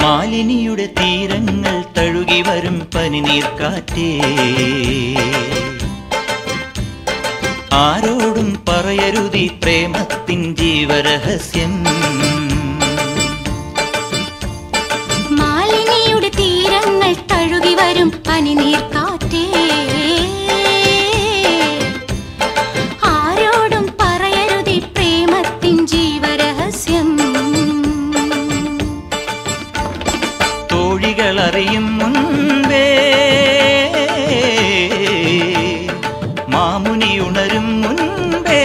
മാലിനിയുടെ തീരങ്ങൾ തഴുകി വരും പനിനീർക്കാറ്റേ ആരോടും പറയരുതി പ്രേമത്തിൻ ജീവരഹസ്യം മാലിനിയുടെ തീരങ്ങൾ തഴുകി വരും പനിനീർ കാറ്റേ ആരോടും പറയരുതി പ്രേമത്തിൻ ജീവരഹസ്യം തോഴികൾ അറിയും മുൻപേ മാമുനി ഉണരും മുൻപേ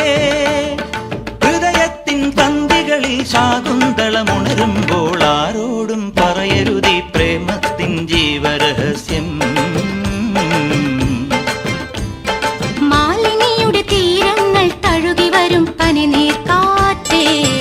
ഹൃദയത്തിൻ തന്തികളിൽ ശാകുന്തളമുണരുമ്പോൾ ആരോടും പറയരുതി പ്രേമത്തിൻ ജീവരഹസ്യം മാലിനിയുടെ തീരങ്ങൾ തഴുകി വരും പനിനീർ കാറ്റേ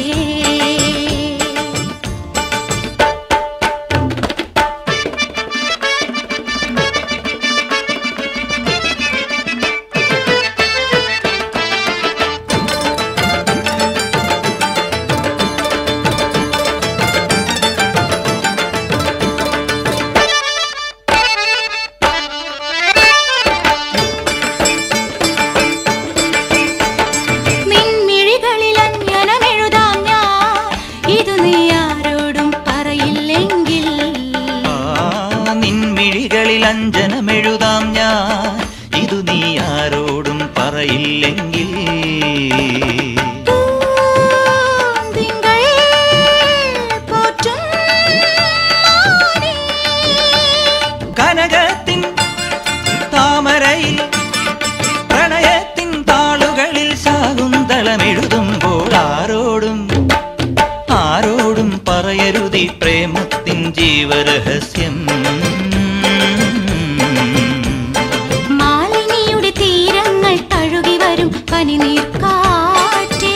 നിൻമിഴികളിൽ അഞ്ജനമെഴുതാം ഞാൻ ഇതു നീ ആരോടും പറയില്ലെങ്കിൽ ആ നിൻമിഴികളിൽ അഞ്ജനമെഴുതാം ഞാൻ ഇതു നീ ആരോടും പറയില്ലെങ്കിൽ തിങ്കൾ പോറ്റും മാനേ. കനകത്തിൻ താമരയിൽ പ്രണയത്തിൻ താളുകളിൽ ശാകുന്തളമെഴുതുമ്പോൾ ആരോടും ആരോടും പറയരുതി പ്രേമത്തിൻ ജീവരഹസ്യം മാലിനിയുടെ തീരങ്ങൾ തഴുകി വരും പനിനീർ കാറ്റേ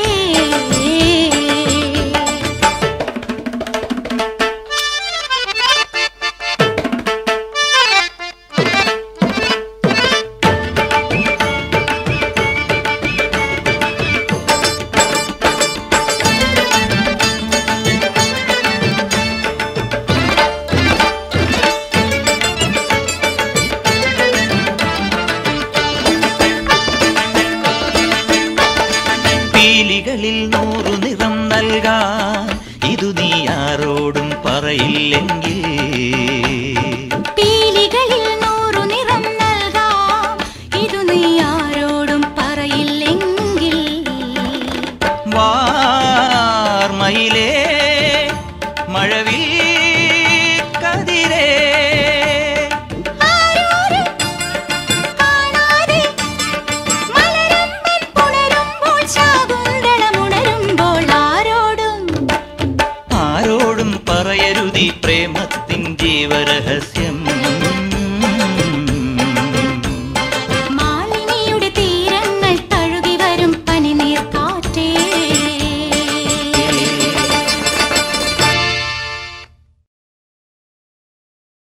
പീലികളിൽ നൂറു നിറം നൽകാൻ ഇതു നീ ആരോടും പറയില്ലെങ്കിൽ